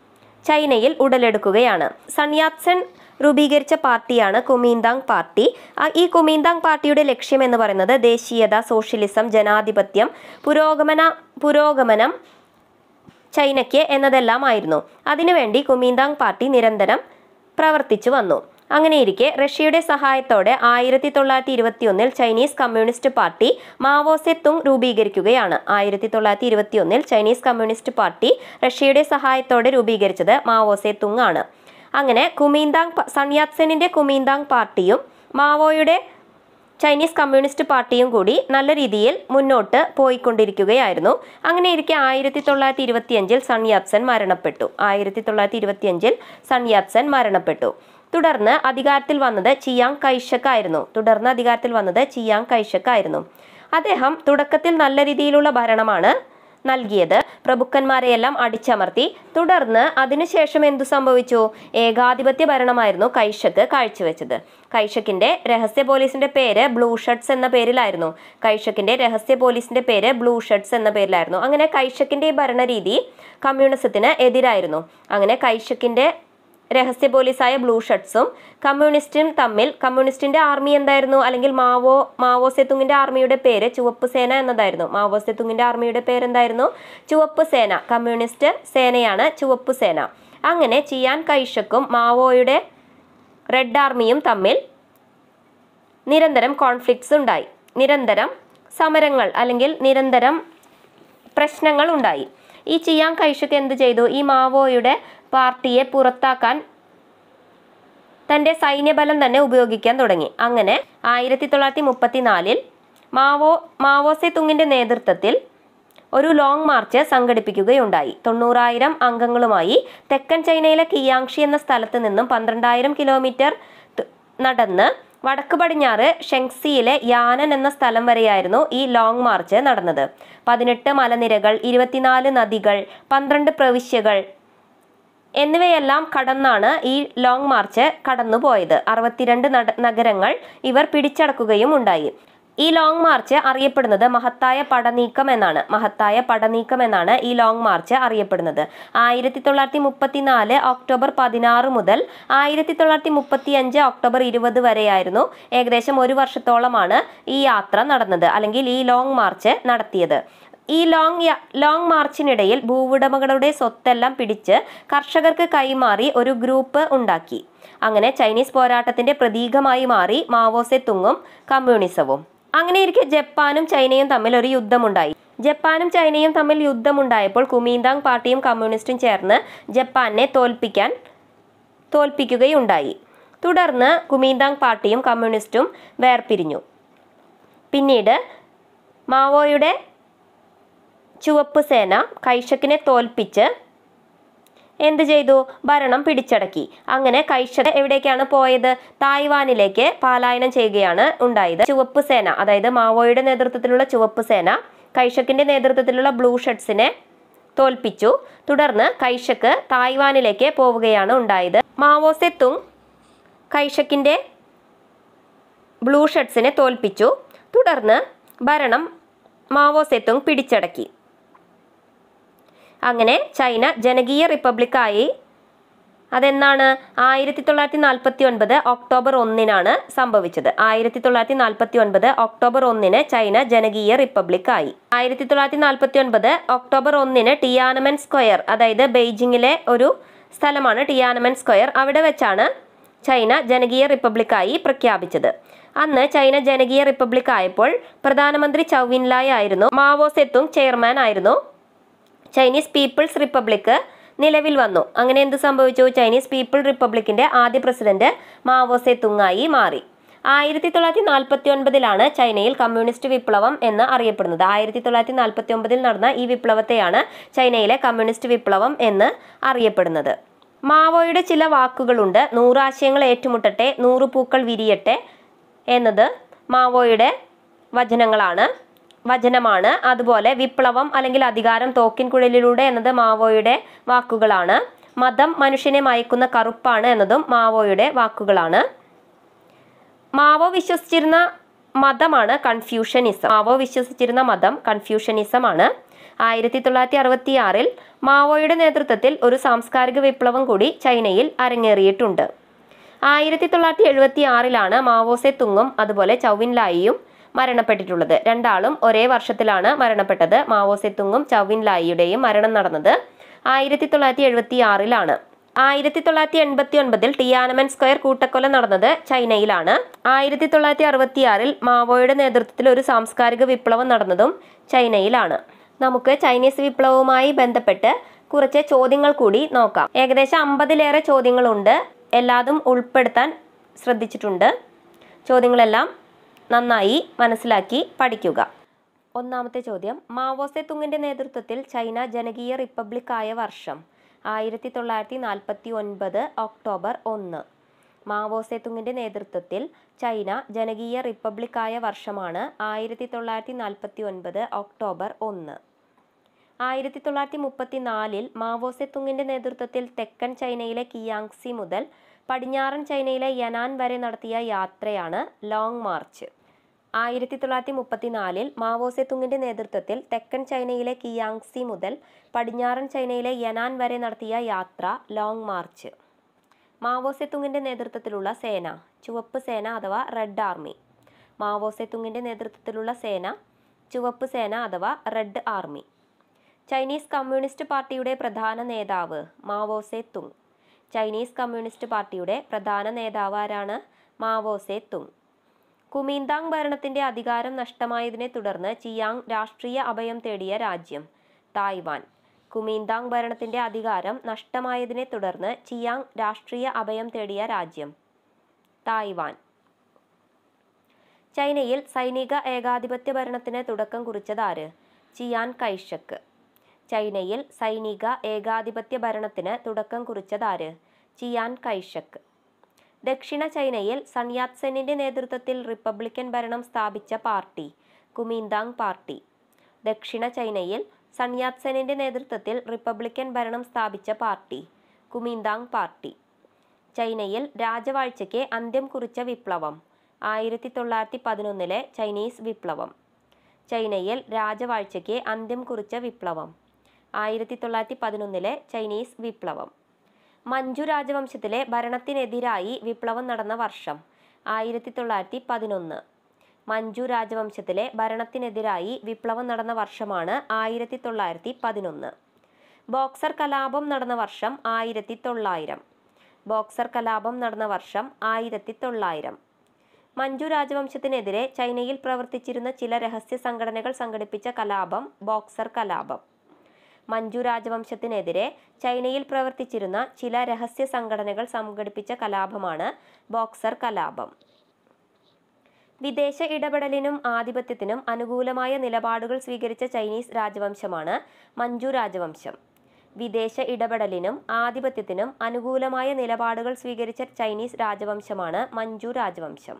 ചൈനയിൽ ഉടലെടുക്കുകയാണ് സൺയാത്സൻ രൂപീകരിച്ച പാർട്ടിയാണ് കുമീന്താങ് പാർട്ടി ആ ഈ കുമീന്താങ് പാർട്ടിയുടെ ലക്ഷ്യം എന്ന് പറയുന്നത് ദേശീയത സോഷ്യലിസം ജനാധിപത്യം പുരോഗമന പുരോഗമനം ചൈനയ്ക്ക് എന്നതെല്ലാമായിരുന്നു അതിനുവേണ്ടി കുമീന്താങ് പാർട്ടി നിരന്തരം പ്രവർത്തിച്ചു വന്നു അങ്ങനെയിരിക്കെ റഷ്യയുടെ സഹായത്തോടെ ആയിരത്തി തൊള്ളായിരത്തി ഇരുപത്തിയൊന്നിൽ Chinese Communist party Mao Tse Tung രൂപീകരിക്കുകയാണ് ആയിരത്തി തൊള്ളായിരത്തി ഇരുപത്തിയൊന്നിൽ ചൈനീസ് കമ്മ്യൂണിസ്റ്റ് പാർട്ടി റഷ്യയുടെ സഹായത്തോടെ രൂപീകരിച്ചത് മാവോസെ തുങ് ആണ് അങ്ങനെ കുമീന്താങ് പ- സൺയാത്സെനിന്റെ കുമീന്താങ് പാർട്ടിയും മാവോയുടെ ചൈനീസ് കമ്മ്യൂണിസ്റ്റ് പാർട്ടിയും കൂടി നല്ല രീതിയിൽ മുന്നോട്ട് പോയിക്കൊണ്ടിരിക്കുകയായിരുന്നു അങ്ങനെ ഇരിക്കെ ആയിരത്തി തൊള്ളായിരത്തി ഇരുപത്തിയഞ്ചിൽ സൺയാത്സൻ മരണപ്പെട്ടു ആയിരത്തി തൊള്ളായിരത്തി ഇരുപത്തിയഞ്ചിൽ സൺയാത്സൻ മരണപ്പെട്ടു തുടർന്ന് അധികാരത്തിൽ വന്നത് ചിയാങ് കൈഷക് ആയിരുന്നു തുടർന്ന് അധികാരത്തിൽ വന്നത് ചിയാങ് കൈഷക് ആയിരുന്നു അദ്ദേഹം തുടക്കത്തിൽ നല്ല രീതിയിലുള്ള ഭരണമാണ് നൽകിയത് പ്രഭുക്കന്മാരെയെല്ലാം അടിച്ചമർത്തി തുടർന്ന് അതിനുശേഷം എന്തു സംഭവിച്ചു ഏകാധിപത്യ ഭരണമായിരുന്നു കൈഷക്ക് കാഴ്ചവെച്ചത് കൈഷക്കിന്റെ രഹസ്യ പോലീസിന്റെ പേര് ബ്ലൂ ഷർട്ട്സ് എന്ന പേരിലായിരുന്നു കൈഷക്കിന്റെ രഹസ്യ പോലീസിന്റെ പേര് ബ്ലൂ ഷർട്ട്സ് എന്ന പേരിലായിരുന്നു അങ്ങനെ കൈഷക്കിന്റെ ഈ ഭരണരീതി കമ്മ്യൂണിസത്തിന് എതിരായിരുന്നു അങ്ങനെ കൈഷക്കിന്റെ രഹസ്യ പോലീസായ ബ്ലൂ ഷർട്ട്സും കമ്മ്യൂണിസ്റ്റും തമ്മിൽ കമ്മ്യൂണിസ്റ്റിന്റെ ആർമി എന്തായിരുന്നു അല്ലെങ്കിൽ മാവോ മാവോ സെത്തുങ്ങിന്റെ ആർമിയുടെ പേര് ചുവപ്പ് സേന എന്നതായിരുന്നു മാവോ സെത്തുങ്ങിന്റെ ആർമിയുടെ പേര് എന്തായിരുന്നു ചുവപ്പ് സേന കമ്മ്യൂണിസ്റ്റ് സേനയാണ് ചുവപ്പ് സേന അങ്ങനെ ചിയാൻ കൈഷക്കും മാവോയുടെ റെഡ് ആർമിയും തമ്മിൽ നിരന്തരം കോൺഫ്ലിക്ട്സ് ഉണ്ടായി നിരന്തരം സമരങ്ങൾ അല്ലെങ്കിൽ നിരന്തരം പ്രശ്നങ്ങൾ ഉണ്ടായി ഈ ചിയാങ് കൈഷക്ക് എന്ത് ചെയ്തു ഈ മാവോയുടെ പാർട്ടിയെ പുറത്താക്കാൻ തന്റെ സൈന്യബലം തന്നെ ഉപയോഗിക്കാൻ തുടങ്ങി അങ്ങനെ ആയിരത്തി തൊള്ളായിരത്തി മുപ്പത്തിനാലിൽ മാവോ മാവോസെ തുങ്ങിന്റെ നേതൃത്വത്തിൽ ഒരു ലോങ് മാർച്ച് സംഘടിപ്പിക്കുകയുണ്ടായി തൊണ്ണൂറായിരം അംഗങ്ങളുമായി തെക്കൻ ചൈനയിലെ കിയാങ്ഷി എന്ന സ്ഥലത്ത് നിന്നും പന്ത്രണ്ടായിരം കിലോമീറ്റർ ത- നടന്ന് വടക്ക് പടിഞ്ഞാറ് ഷെങ്സിയിലെ യാനൻ എന്ന സ്ഥലം വരെയായിരുന്നു ഈ ലോങ് മാർച്ച് നടന്നത് പതിനെട്ട് മലനിരകൾ ഇരുപത്തിനാല് നദികൾ പന്ത്രണ്ട് പ്രവിശ്യകൾ എന്നിവയെല്ലാം കടന്നാണ് ഈ ലോങ് മാർച്ച് കടന്നുപോയത് അറുപത്തിരണ്ട് നട- നഗരങ്ങൾ ഇവർ പിടിച്ചടക്കുകയും ഉണ്ടായി ഈ ലോങ് മാർച്ച് അറിയപ്പെടുന്നത് മഹത്തായ പടനീക്കം എന്നാണ് മഹത്തായ പടനീക്കം എന്നാണ് ഈ ലോങ് മാർച്ച് അറിയപ്പെടുന്നത് ആയിരത്തി തൊള്ളായിരത്തി മുപ്പത്തിനാല് ഒക്ടോബർ പതിനാറ് മുതൽ ആയിരത്തി തൊള്ളായിരത്തി മുപ്പത്തി അഞ്ച് ഒക്ടോബർ ഇരുപത് വരെയായിരുന്നു ഏകദേശം ഒരു വർഷത്തോളമാണ് ഈ യാത്ര നടന്നത് അല്ലെങ്കിൽ ഈ ലോങ് മാർച്ച് നടത്തിയത് ഈ ലോങ് യ- ലോങ് മാർച്ചിനിടയിൽ ഭൂവുടമകളുടെ സ്വത്തെല്ലാം പിടിച്ച് കർഷകർക്ക് കൈമാറി ഒരു ഗ്രൂപ്പ് ഉണ്ടാക്കി അങ്ങനെ ചൈനീസ് പോരാട്ടത്തിന്റെ പ്രതീകമായി മാറി മാവോസെ തുങ്ങും കമ്മ്യൂണിസവും അങ്ങനെ ഇരിക്കെ ജപ്പാനും ചൈനയും തമ്മിൽ ഒരു യുദ്ധമുണ്ടായി ജപ്പാനും ചൈനയും തമ്മിൽ യുദ്ധമുണ്ടായപ്പോൾ കുമീന്താങ് പാർട്ടിയും കമ്മ്യൂണിസ്റ്റും ചേർന്ന് ജപ്പാനെ തോൽപ്പിക്കാൻ തോൽപ്പിക്കുകയുണ്ടായി തുടർന്ന് കുമീന്താങ് പാർട്ടിയും കമ്മ്യൂണിസ്റ്റും വേർപിരിഞ്ഞു പിന്നീട് മാവോയുടെ ചുവപ്പ് സേന കൈഷക്കിനെ തോൽപ്പിച്ച് എന്ത് ചെയ്തു ഭരണം പിടിച്ചടക്കി അങ്ങനെ കൈഷക് എവിടേക്കാണ് പോയത് തായ്വാനിലേക്ക് പലായനം ചെയ്യുകയാണ് ഉണ്ടായത് ചുവപ്പ് സേന അതായത് മാവോയുടെ നേതൃത്വത്തിലുള്ള ചുവപ്പ് സേന കൈഷക്കിന്റെ നേതൃത്വത്തിലുള്ള ബ്ലൂ ഷർട്ട്സിനെ തോൽപ്പിച്ചു തുടർന്ന് കൈഷക്ക് തായ്വാനിലേക്ക് പോവുകയാണ് ഉണ്ടായത് മാവോ സെത്തുങ് കൈഷക്കിന്റെ ബ്ലൂ ഷർട്ട്സിനെ തോൽപ്പിച്ചു തുടർന്ന് ഭരണം മാവോ സെത്തുങ് പിടിച്ചടക്കി അങ്ങനെ ചൈന ജനകീയ റിപ്പബ്ലിക്കായി അതെന്നാണ് ആയിരത്തി തൊള്ളായിരത്തി നാൽപ്പത്തി ഒൻപത് ഒക്ടോബർ ഒന്നിനാണ് സംഭവിച്ചത് ആയിരത്തി തൊള്ളായിരത്തി നാൽപ്പത്തി ഒൻപത് ഒക്ടോബർ ഒന്നിന് ചൈന ജനകീയ റിപ്പബ്ലിക്കായി ആയിരത്തി തൊള്ളായിരത്തി നാൽപ്പത്തി ഒൻപത് ഒക്ടോബർ ഒന്നിന് ടിയാനമൻ സ്ക്വയർ അതായത് ബെയ്ജിങ്ങിലെ ഒരു സ്ഥലമാണ് ടിയാനമൻ സ്ക്വയർ അവിടെ വെച്ചാണ് ചൈന ജനകീയ റിപ്പബ്ലിക്കായി പ്രഖ്യാപിച്ചത് അന്ന് ചൈന ജനകീയ റിപ്പബ്ലിക് ആയപ്പോൾ പ്രധാനമന്ത്രി ചൗവിൻലായ് ആയിരുന്നു മാവോ സെത്തുങ് ചെയർമാൻ ആയിരുന്നു ചൈനീസ് പീപ്പിൾസ് റിപ്പബ്ലിക് നിലവിൽ വന്നു അങ്ങനെ എന്ത് സംഭവിച്ചു ചൈനീസ് പീപ്പിൾ റിപ്പബ്ലിക്കിന്റെ ആദ്യ പ്രസിഡന്റ് മാവോ സെ തുങ്ങായി മാറി ആയിരത്തി തൊള്ളായിരത്തി നാൽപ്പത്തി ഒൻപതിലാണ് ചൈനയിൽ കമ്മ്യൂണിസ്റ്റ് വിപ്ലവം എന്ന് അറിയപ്പെടുന്നത് ആയിരത്തി തൊള്ളായിരത്തി നാൽപ്പത്തി ഒമ്പതിൽ നടന്ന ഈ വിപ്ലവത്തെയാണ് ചൈനയിലെ കമ്മ്യൂണിസ്റ്റ് വിപ്ലവം എന്ന് അറിയപ്പെടുന്നത് മാവോയുടെ ചില വാക്കുകളുണ്ട് നൂറാശയങ്ങൾ ഏറ്റുമുട്ടട്ടെ നൂറ് പൂക്കൾ വിരിയട്ടെ എന്നത് മാവോയുടെ വചനങ്ങളാണ് വചനമാണ് അതുപോലെ വിപ്ലവം അല്ലെങ്കിൽ അധികാരം തോക്കിൻ കുഴലിലൂടെ എന്നത് മാവോയുടെ വാക്കുകളാണ് മതം മനുഷ്യനെ മയക്കുന്ന കറുപ്പാണ് എന്നതും മാവോയുടെ വാക്കുകളാണ് മാവോ വിശ്വസിച്ചിരുന്ന മതമാണ് കൺഫ്യൂഷനിസം മാവോ വിശ്വസിച്ചിരുന്ന മതം കൺഫ്യൂഷനിസം ആണ് ആയിരത്തി തൊള്ളായിരത്തി അറുപത്തി ആറിൽ മാവോയുടെ നേതൃത്വത്തിൽ ഒരു സാംസ്കാരിക വിപ്ലവം കൂടി ചൈനയിൽ അരങ്ങേറിയിട്ടുണ്ട് ആയിരത്തി തൊള്ളായിരത്തി എഴുപത്തി ആറിലാണ് മാവോസെ തുങ്ങും അതുപോലെ ചൗവിൻ ലായിയും മരണപ്പെട്ടിട്ടുള്ളത് രണ്ടാളും ഒരേ വർഷത്തിലാണ് മരണപ്പെട്ടത് മാവോസെ തുങ്ങും ചൗവിൻ ലായിയുടെയും മരണം നടന്നത് ആയിരത്തി തൊള്ളായിരത്തി എഴുപത്തി ആറിലാണ് ആയിരത്തി തൊള്ളായിരത്തി എൺപത്തി ഒൻപതിൽ ടിയാനമൻ സ്ക്വയർ കൂട്ടക്കൊല നടന്നത് ചൈനയിലാണ് ആയിരത്തി തൊള്ളായിരത്തി അറുപത്തി ആറിൽ മാവോയുടെ നേതൃത്വത്തിൽ ഒരു സാംസ്കാരിക വിപ്ലവം നടന്നതും ചൈനയിലാണ് നമുക്ക് ചൈനീസ് വിപ്ലവവുമായി ബന്ധപ്പെട്ട് കുറച്ച് ചോദ്യങ്ങൾ കൂടി നോക്കാം ഏകദേശം അമ്പതിലേറെ ചോദ്യങ്ങളുണ്ട് എല്ലാതും ഉൾപ്പെടുത്താൻ ശ്രദ്ധിച്ചിട്ടുണ്ട് ചോദ്യങ്ങളെല്ലാം നന്നായി മനസ്സിലാക്കി പഠിക്കുക ഒന്നാമത്തെ ചോദ്യം മാവോസെ തുങ്ങിന്റെ നേതൃത്വത്തിൽ ചൈന ജനകീയ റിപ്പബ്ലിക് ആയ വർഷം ആയിരത്തി തൊള്ളായിരത്തി നാൽപ്പത്തി ഒൻപത് ഒക്ടോബർ ഒന്ന് മാവോസെ തുങ്ങിന്റെ നേതൃത്വത്തിൽ ചൈന ജനകീയ റിപ്പബ്ലിക് ആയ വർഷമാണ് ആയിരത്തി തൊള്ളായിരത്തി നാൽപ്പത്തി ഒൻപത് ഒക്ടോബർ ഒന്ന് ആയിരത്തി തൊള്ളായിരത്തി മുപ്പത്തി നാലിൽ മാവോസെ തുങ്ങിന്റെ നേതൃത്വത്തിൽ തെക്കൻ ചൈനയിലെ കിയാങ്സി മുതൽ പടിഞ്ഞാറൻ ചൈനയിലെ യനാൻ വരെ നടത്തിയ യാത്രയാണ് ലോങ് മാർച്ച് ആയിരത്തി തൊള്ളായിരത്തി മുപ്പത്തിനാലിൽ മാവോസെ തുങ്ങിന്റെ നേതൃത്വത്തിൽ തെക്കൻ ചൈനയിലെ കിയാങ്സി മുതൽ പടിഞ്ഞാറൻ ചൈനയിലെ യനാൻ വരെ നടത്തിയ യാത്ര ലോങ് മാർച്ച് മാവോസെ തുങ്ങിന്റെ നേതൃത്വത്തിലുള്ള സേന ചുവപ്പ് സേന അഥവാ റെഡ് ആർമി മാവോസെ തുങ്ങിന്റെ നേതൃത്വത്തിലുള്ള സേന ചുവപ്പ് സേന അഥവാ റെഡ് ആർമി ചൈനീസ് കമ്മ്യൂണിസ്റ്റ് പാർട്ടിയുടെ പ്രധാന നേതാവ് മാവോസെ തുങ് ചൈനീസ് കമ്മ്യൂണിസ്റ്റ് പാർട്ടിയുടെ പ്രധാന നേതാവ് ആരാണ് മാവോസെ തുങ് കുമീന്താങ് ഭരണത്തിന്റെ അധികാരം നഷ്ടമായതിനെ തുടർന്ന് ചിയാങ് രാഷ്ട്രീയ അഭയം തേടിയ രാജ്യം തായ്വാൻ കുമീന്താങ് ഭരണത്തിന്റെ അധികാരം നഷ്ടമായതിനെ തുടർന്ന് ചിയാങ് രാഷ്ട്രീയ അഭയം തേടിയ രാജ്യം തായ്വാൻ ചൈനയിൽ സൈനിക ഏകാധിപത്യ ഭരണത്തിന് തുടക്കം കുറിച്ചതാര് ചിയാൻ കൈഷക്ക് ചൈനയിൽ സൈനിക ഏകാധിപത്യ ഭരണത്തിന് തുടക്കം കുറിച്ചതാര് ചിയാൻ കൈഷക്ക് ദക്ഷിണ ചൈനയിൽ സൺയാത് സെന്നിന്റെ നേതൃത്വത്തിൽ റിപ്പബ്ലിക്കൻ ഭരണം സ്ഥാപിച്ച പാർട്ടി കുമീന്താങ് പാർട്ടി ദക്ഷിണ ചൈനയിൽ സൺയാത് സെന്നിന്റെ നേതൃത്വത്തിൽ റിപ്പബ്ലിക്കൻ ഭരണം സ്ഥാപിച്ച പാർട്ടി കുമിന്താങ് പാർട്ടി ചൈനയിൽ രാജവാഴ്ചയ്ക്ക് അന്ത്യം കുറിച്ച വിപ്ലവം ആയിരത്തി തൊള്ളായിരത്തി പതിനൊന്നിലെ ചൈനീസ് വിപ്ലവം ചൈനയിൽ രാജവാഴ്ചയ്ക്ക് അന്ത്യം കുറിച്ച വിപ്ലവം ആയിരത്തി തൊള്ളായിരത്തി പതിനൊന്നിലെ ചൈനീസ് വിപ്ലവം മഞ്ജു രാജവംശത്തിലെ ഭരണത്തിനെതിരായി വിപ്ലവം നടന്ന വർഷം ആയിരത്തി തൊള്ളായിരത്തി പതിനൊന്ന് മഞ്ജു രാജവംശത്തിലെ ഭരണത്തിനെതിരായി വിപ്ലവം നടന്ന വർഷമാണ് ആയിരത്തി തൊള്ളായിരത്തി പതിനൊന്ന് ബോക്സർ കലാപം നടന്ന വർഷം ആയിരത്തി തൊള്ളായിരം ബോക്സർ കലാപം നടന്ന വർഷം ആയിരത്തി തൊള്ളായിരം മഞ്ജു രാജവംശത്തിനെതിരെ ചൈനയിൽ പ്രവർത്തിച്ചിരുന്ന ചില രഹസ്യ സംഘടനകൾ സംഘടിപ്പിച്ച കലാപം ബോക്സർ കലാപം മഞ്ജു രാജവംശത്തിനെതിരെ ചൈനയിൽ പ്രവർത്തിച്ചിരുന്ന ചില രഹസ്യ സംഘടനകൾ സംഘടിപ്പിച്ച കലാപമാണ് ബോക്സർ കലാപം വിദേശ ഇടപെടലിനും ആധിപത്യത്തിനും അനുകൂലമായ നിലപാടുകൾ സ്വീകരിച്ച ചൈനീസ് രാജവംശമാണ് മഞ്ജു രാജവംശം വിദേശ ഇടപെടലിനും ആധിപത്യത്തിനും അനുകൂലമായ നിലപാടുകൾ സ്വീകരിച്ച ചൈനീസ് രാജവംശമാണ് മഞ്ജു രാജവംശം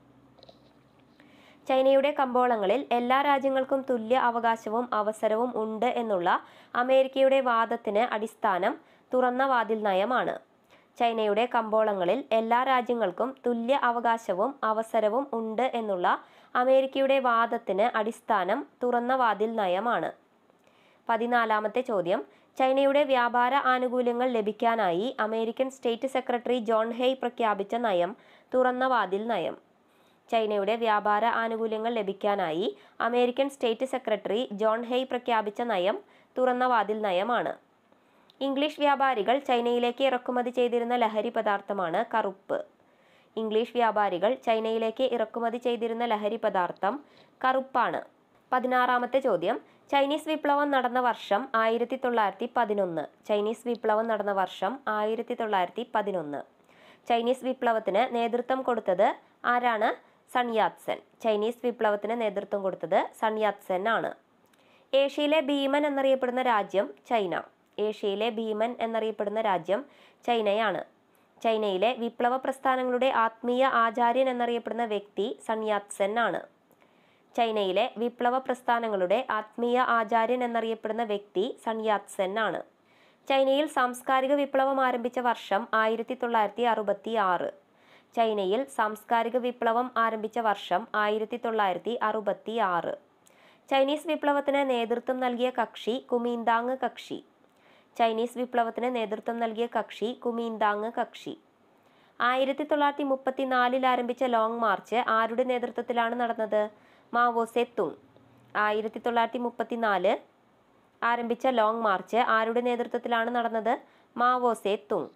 ചൈനയുടെ കമ്പോളങ്ങളിൽ എല്ലാ രാജ്യങ്ങൾക്കും തുല്യ അവകാശവും അവസരവും ഉണ്ട് എന്നുള്ള അമേരിക്കയുടെ വാദത്തിന് അടിസ്ഥാനം തുറന്ന വാതിൽ നയമാണ് ചൈനയുടെ കമ്പോളങ്ങളിൽ എല്ലാ രാജ്യങ്ങൾക്കും തുല്യ അവകാശവും അവസരവും ഉണ്ട് എന്നുള്ള അമേരിക്കയുടെ വാദത്തിന് അടിസ്ഥാനം തുറന്ന വാതിൽ നയമാണ് പതിനാലാമത്തെ ചോദ്യം ചൈനയുടെ വ്യാപാര ആനുകൂല്യങ്ങൾ ലഭിക്കാനായി American state secretary John Hay പ്രഖ്യാപിച്ച നയം തുറന്ന വാതിൽ നയം ചൈനയുടെ വ്യാപാര ആനുകൂല്യങ്ങൾ ലഭിക്കാനായി American state secretary John Hay പ്രഖ്യാപിച്ച നയം തുറന്ന വാതിൽ നയമാണ് ഇംഗ്ലീഷ് വ്യാപാരികൾ ചൈനയിലേക്ക് ഇറക്കുമതി ചെയ്തിരുന്ന ലഹരി പദാർത്ഥമാണ് കറുപ്പ് ഇംഗ്ലീഷ് വ്യാപാരികൾ ചൈനയിലേക്ക് ഇറക്കുമതി ചെയ്തിരുന്ന ലഹരി പദാർത്ഥം കറുപ്പാണ് പതിനാറാമത്തെ ചോദ്യം ചൈനീസ് വിപ്ലവം നടന്ന വർഷം ആയിരത്തി തൊള്ളായിരത്തി പതിനൊന്ന് ചൈനീസ് വിപ്ലവം നടന്ന വർഷം ആയിരത്തി തൊള്ളായിരത്തി പതിനൊന്ന് ചൈനീസ് വിപ്ലവത്തിന് നേതൃത്വം കൊടുത്തത് ആരാണ് സൺയാത്സൻ ചൈനീസ് വിപ്ലവത്തിന് നേതൃത്വം കൊടുത്തത് സൺയാത്സൻ ആണ് ഏഷ്യയിലെ ഭീമൻ എന്നറിയപ്പെടുന്ന രാജ്യം ചൈന ഏഷ്യയിലെ ഭീമൻ എന്നറിയപ്പെടുന്ന രാജ്യം ചൈനയാണ് ചൈനയിലെ വിപ്ലവ പ്രസ്ഥാനങ്ങളുടെ ആത്മീയ ആചാര്യൻ എന്നറിയപ്പെടുന്ന വ്യക്തി സൺയാത്സൻ ആണ് ചൈനയിലെ വിപ്ലവ പ്രസ്ഥാനങ്ങളുടെ ആത്മീയ ആചാര്യൻ എന്നറിയപ്പെടുന്ന വ്യക്തി സൺയാത്സൻ ആണ് ചൈനയിൽ സാംസ്കാരിക വിപ്ലവം ആരംഭിച്ച വർഷം ആയിരത്തി തൊള്ളായിരത്തി അറുപത്തി ആറ് ചൈനയിൽ സാംസ്കാരിക വിപ്ലവം ആരംഭിച്ച വർഷം ആയിരത്തി തൊള്ളായിരത്തി അറുപത്തി ആറ് ചൈനീസ് വിപ്ലവത്തിന് നേതൃത്വം നൽകിയ കക്ഷി കുമീന്താങ് കക്ഷി ചൈനീസ് വിപ്ലവത്തിന് നേതൃത്വം നൽകിയ കക്ഷി കുമീന്താങ് കക്ഷി ആയിരത്തി തൊള്ളായിരത്തി മുപ്പത്തിനാലിൽ ആരംഭിച്ച ലോങ് മാർച്ച് ആരുടെ നേതൃത്വത്തിലാണ് നടന്നത് മാവോ സെ തുങ് ആയിരത്തി തൊള്ളായിരത്തി മുപ്പത്തിനാല് ആരംഭിച്ച ലോങ് മാർച്ച് ആരുടെ നേതൃത്വത്തിലാണ് നടന്നത് മാവോ സെ തുങ്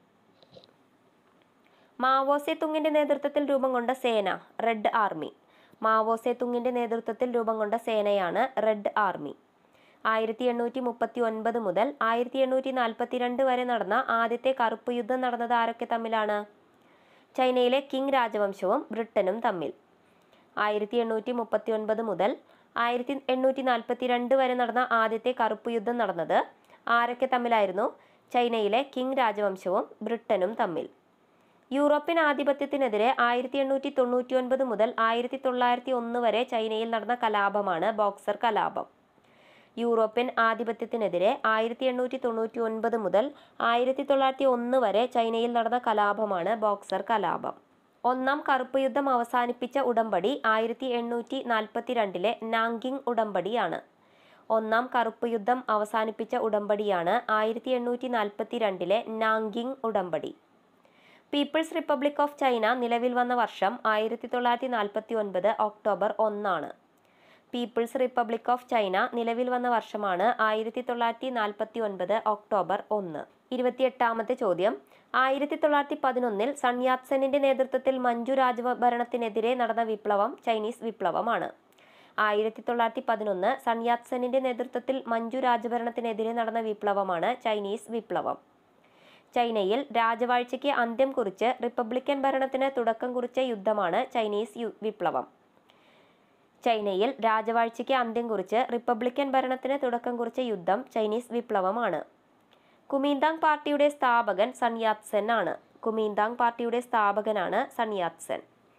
മാവോ സെ തുങ്ങിന്റെ നേതൃത്വത്തിൽ രൂപം കൊണ്ട സേന റെഡ് ആർമി മാവോ സെ തുങ്ങിന്റെ നേതൃത്വത്തിൽ രൂപം കൊണ്ട സേനയാണ് റെഡ് ആർമി ആയിരത്തി എണ്ണൂറ്റി മുപ്പത്തി ഒൻപത് മുതൽ ആയിരത്തി എണ്ണൂറ്റി നാൽപ്പത്തിരണ്ട് വരെ നടന്ന ആദ്യത്തെ കറുപ്പ് യുദ്ധം നടന്നത് ആരൊക്കെ തമ്മിലാണ് ചൈനയിലെ കിങ് രാജവംശവും ബ്രിട്ടനും തമ്മിൽ ആയിരത്തി എണ്ണൂറ്റി മുപ്പത്തി ഒൻപത് മുതൽ ആയിരത്തി എണ്ണൂറ്റി നാൽപ്പത്തി രണ്ട് വരെ നടന്ന ആദ്യത്തെ കറുപ്പ് യുദ്ധം നടന്നത് ആരൊക്കെ തമ്മിലായിരുന്നു ചൈനയിലെ കിങ് രാജവംശവും ബ്രിട്ടനും തമ്മിൽ യൂറോപ്യൻ ആധിപത്യത്തിനെതിരെ ആയിരത്തി എണ്ണൂറ്റി തൊണ്ണൂറ്റി ഒൻപത് മുതൽ ആയിരത്തി തൊള്ളായിരത്തി ഒന്ന് വരെ ചൈനയിൽ നടന്ന കലാപമാണ് ബോക്സർ കലാപം യൂറോപ്യൻ ആധിപത്യത്തിനെതിരെ ആയിരത്തി എണ്ണൂറ്റി തൊണ്ണൂറ്റി ഒൻപത് മുതൽ ആയിരത്തി തൊള്ളായിരത്തി ഒന്ന് വരെ ചൈനയിൽ നടന്ന കലാപമാണ് ബോക്സർ കലാപം ഒന്നാം കറുപ്പ് യുദ്ധം അവസാനിപ്പിച്ച ഉടമ്പടി ആയിരത്തി എണ്ണൂറ്റി നാൽപ്പത്തി രണ്ടിലെ നാങ്കിങ് ഉടമ്പടിയാണ് ഒന്നാം കറുപ്പ് യുദ്ധം അവസാനിപ്പിച്ച ഉടമ്പടിയാണ് ആയിരത്തി എണ്ണൂറ്റി നാൽപ്പത്തി രണ്ടിലെ നാങ്കിങ് ഉടമ്പടി പീപ്പിൾസ് റിപ്പബ്ലിക് ഓഫ് ചൈന നിലവിൽ വന്ന വർഷം ആയിരത്തി തൊള്ളായിരത്തി നാൽപ്പത്തി ഒൻപത് ഒക്ടോബർ ഒന്നാണ് പീപ്പിൾസ് റിപ്പബ്ലിക് ഓഫ് ചൈന നിലവിൽ വന്ന വർഷമാണ് ആയിരത്തി തൊള്ളായിരത്തി നാൽപ്പത്തി ഒൻപത് ഒക്ടോബർ ഒന്ന് ഇരുപത്തിയെട്ടാമത്തെ ചോദ്യം ആയിരത്തി തൊള്ളായിരത്തി പതിനൊന്നിൽ സൺയാത്സെനിന്റെ നേതൃത്വത്തിൽ മഞ്ജു രാജഭരണത്തിനെതിരെ നടന്ന വിപ്ലവം ചൈനീസ് വിപ്ലവമാണ് ആയിരത്തി തൊള്ളായിരത്തി പതിനൊന്ന് സൺയാത്സെനിന്റെ നേതൃത്വത്തിൽ മഞ്ജു രാജഭരണത്തിനെതിരെ നടന്ന വിപ്ലവമാണ് ചൈനീസ് വിപ്ലവം ചൈനയിൽ രാജവാഴ്ചയ്ക്ക് അന്ത്യം കുറിച്ച് റിപ്പബ്ലിക്കൻ ഭരണത്തിന് തുടക്കം കുറിച്ച യുദ്ധമാണ് ചൈനീസ് യു വിപ്ലവം ചൈനയിൽ രാജവാഴ്ചയ്ക്ക് അന്ത്യം കുറിച്ച് റിപ്പബ്ലിക്കൻ ഭരണത്തിന് തുടക്കം കുറിച്ച യുദ്ധം ചൈനീസ് വിപ്ലവമാണ് കുമീന്താങ് പാർട്ടിയുടെ സ്ഥാപകൻ സൺയാത്സെൻ ആണ് കുമീന്താങ് പാർട്ടിയുടെ സ്ഥാപകനാണ് സൺയാത്സെൻ